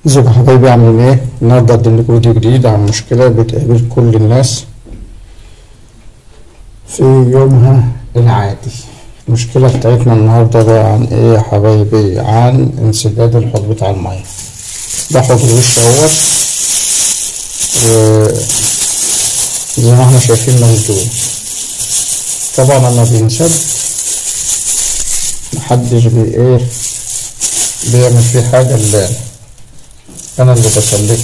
ازيكم يا حبايبي عاملين ايه؟ النهارده قدم لكم فيديو جديد عن مشكلة بتقابل كل الناس في يومها العادي المشكلة بتاعتنا النهارده بقى عن ايه يا حبايبي؟ عن انسداد الحوض بتاع المية ده حوض الوش اهوت و زي ما احنا شايفين مسدود طبعا لما بينسد محدش بي ايه بيعمل فيه حاجة الا انا اللي بسلكه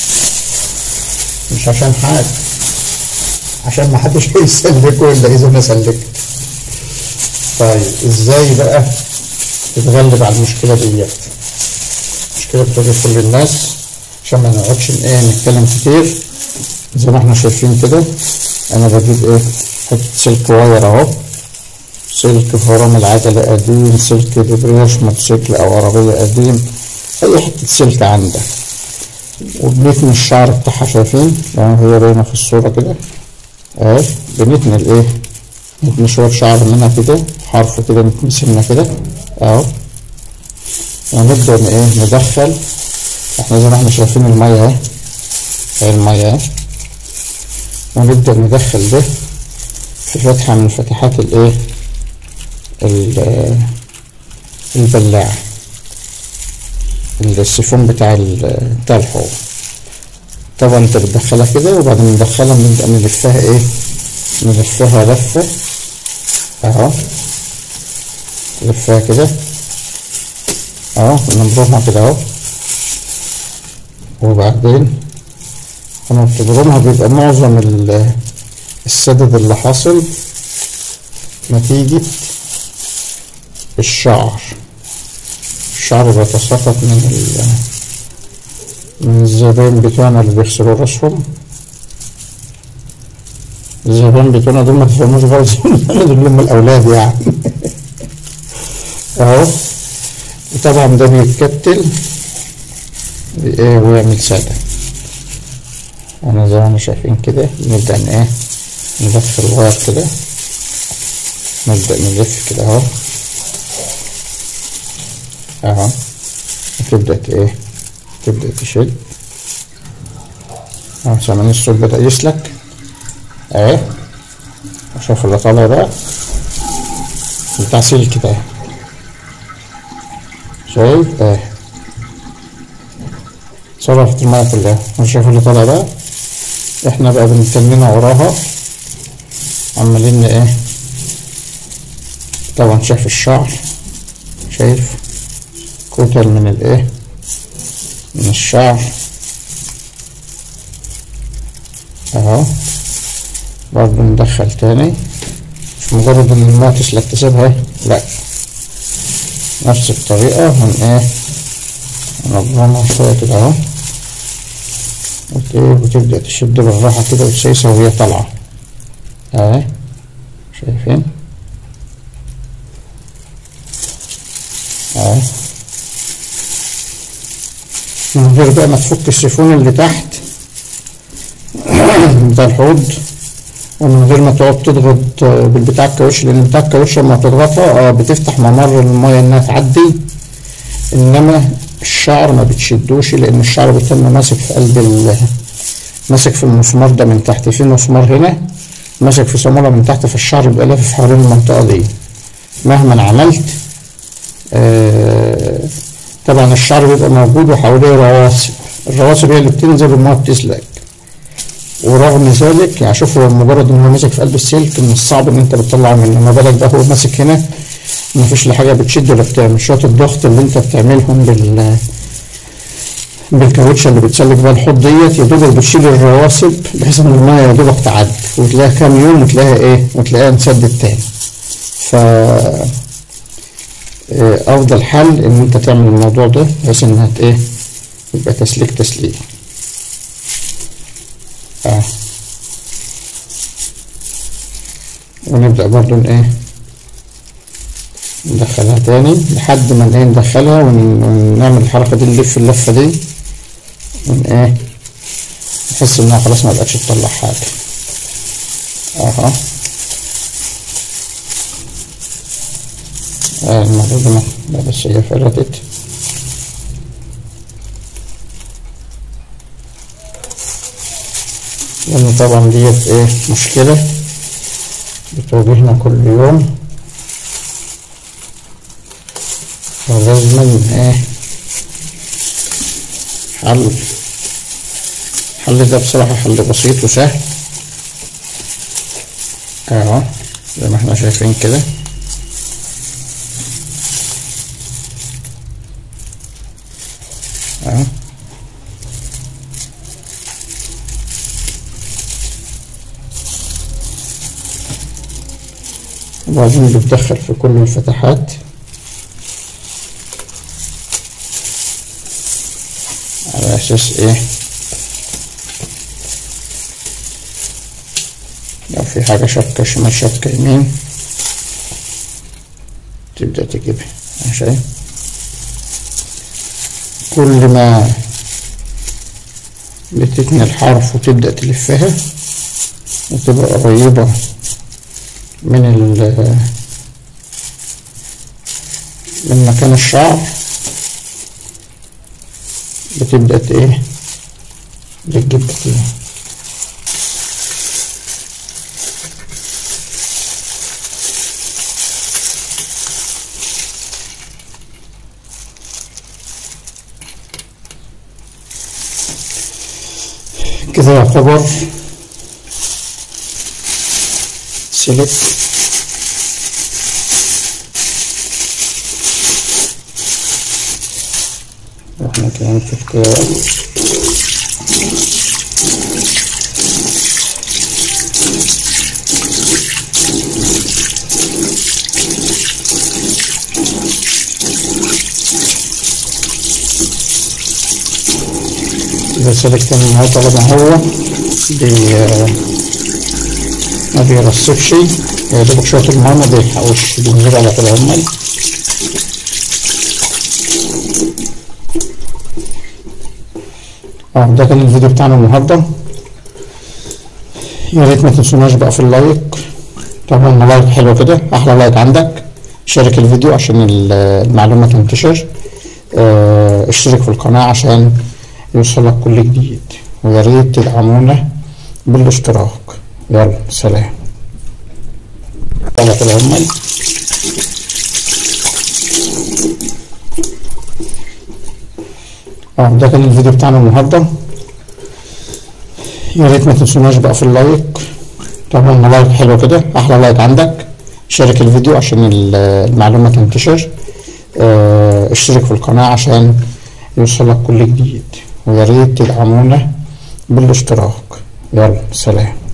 مش عشان حاجة عشان محدش هيسلكه الا اذا انا سلكت طيب ازاي بقى تتغلب على المشكلة ديت مشكلة بتواجه كل الناس عشان ما نقعدش ايه نتكلم كتير زي ما احنا شايفين كده انا بجيب ايه حتة سلك واير اهو سلك فرام العجلة قديم سلك دبرياش موتوسيكل او عربية قديم اي حتة سلك عندك وبنتني الشعر بتاعها شايفين يعني هي باينة في الصورة كده اهي بنتني الايه نتني شوية شعر منها كده حرف كده نتني سنة كده اهو ونبدأ ايه ندخل احنا زي ما احنا شايفين المية اهي اهي المية اهي ونبدأ ندخل ده في فتحة من فتحات الايه البلاعة السيفون بتاع بتاع الحوض طبعا انت بتدخلها كده وبعدين ندخلها نبدأ نلفها ايه نلفها لفة اهو نلفها كده اهو نبرمها كده اهو وبعدين لما بتبرمها بيبقى معظم السدد اللي حاصل نتيجة الشعر الشعر بيتساقط من ال من الزبائن بتوعنا اللي بيغسلوا راسهم الزبائن بتوعنا دول ما تفهموش غلط دول هم الأولاد يعني أهو وطبعا ده بيتكتل بإيه ويعمل سادة أنا زي ما احنا شايفين كده نبدأ إيه نلف الواير كده نبدأ نلف كده أهو اهو تبدأ ايه تبدأ تشد اهو سامعين الصوت بدأ يسلك اهي شوف اللي طالع ده بتاع سلك ده شايف اهي صرفت المية كلها شوف اللي طالع ده احنا بقى بنتنينا وراها عمالين ايه طبعا شايف الشعر شايف كتل من الايه من الشعر اهو برضه ندخل تاني مش مجرد ان الماء تسلك تسيبها لا نفس الطريقة هن ايه نضمها شوية كده اهو وتبدأ تشد بالراحة كده وتسيسها وهي طالعة اهي شايفين اهي من غير بقى ما تفك السيفون اللي تحت بتاع الحوض ومن غير ما تقعد تضغط بالبتاع الكاوتش لان بتاع الكاوتش لما تضغطها اه بتفتح ممر المايه انها تعدي انما الشعر ما بتشدوش لان الشعر بيتم ماسك في قلب ال ماسك في المسمار ده من تحت في مسمار هنا ماسك في صامولة من تحت في الشعر بيبقى لافف حوالين المنطقة دي مهما عملت آه طبعا الشعر بيبقى موجود وحواليه رواسب الرواسب هي اللي بتنزل والميه بتسلك ورغم ذلك يعني شوف هو مجرد ان هو ماسك في قلب السلك من الصعب ان انت بتطلع منه ما بالك بقى هو ماسك هنا ما فيش لا حاجه بتشد ولا بتعمل شويه الضغط اللي انت بتعملهم بال بالكاوتشه اللي بتسلك بيها الحوض ديت يا دوبك بتشيل الرواسب بحيث ان الميه يا دوبك تعدي وتلاقيها كام يوم وتلاقيها ايه وتلاقيها انسدت تاني ف افضل حل ان انت تعمل الموضوع ده بحيث انها ايه يبقى تسليك تسليك اه ونبدأ برضو ايه ندخلها تاني لحد ما ايه ندخلها ونعمل الحركة دي نلف اللفة دي ون ايه نحس انها خلاص ما بقتش تطلع حاجة اهو آه المفروض ما لا بس هي فردت لأن طبعا ديت ايه مشكلة بتواجهنا كل يوم فلازم ايه حل الحل ده بصراحة حل بسيط وسهل اهو زي ما احنا شايفين كده اهو وبعدين بتدخل في كل الفتحات على اساس ايه لو في حاجة شبكة شمال شبكة يمين تبدأ تجيبها ماشي كل ما بتتني الحرف وتبدأ تلفها وتبقى قريبة من ال من مكان الشعر بتبدأ ايه بتجيب كتير كده يعتبر سلك احنا كده نشوف كده ده سلك تاني ان هو طالما هو بي ما بيرصفش يا دوبك شوية الماء ما بيلحقوش بينزل على طول هما اه ده كان الفيديو بتاعنا النهارده يا ريت ما تنسوناش بقى في اللايك طبعا لايك حلو كده احلى لايك عندك شارك الفيديو عشان المعلومة تنتشر اه اشترك في القناة عشان يوصلك كل جديد ويا ريت تدعمونا بالاشتراك يلا سلام طلعت العمال اه ده كان الفيديو بتاعنا النهارده يا ريت ما تنسوناش بقى في اللايك طبعا لايك حلو كده احلى لايك عندك شارك الفيديو عشان المعلومة تنتشر اه اشترك في القناة عشان يوصلك كل جديد ويا ريت تدعمونا بالاشتراك يلا سلام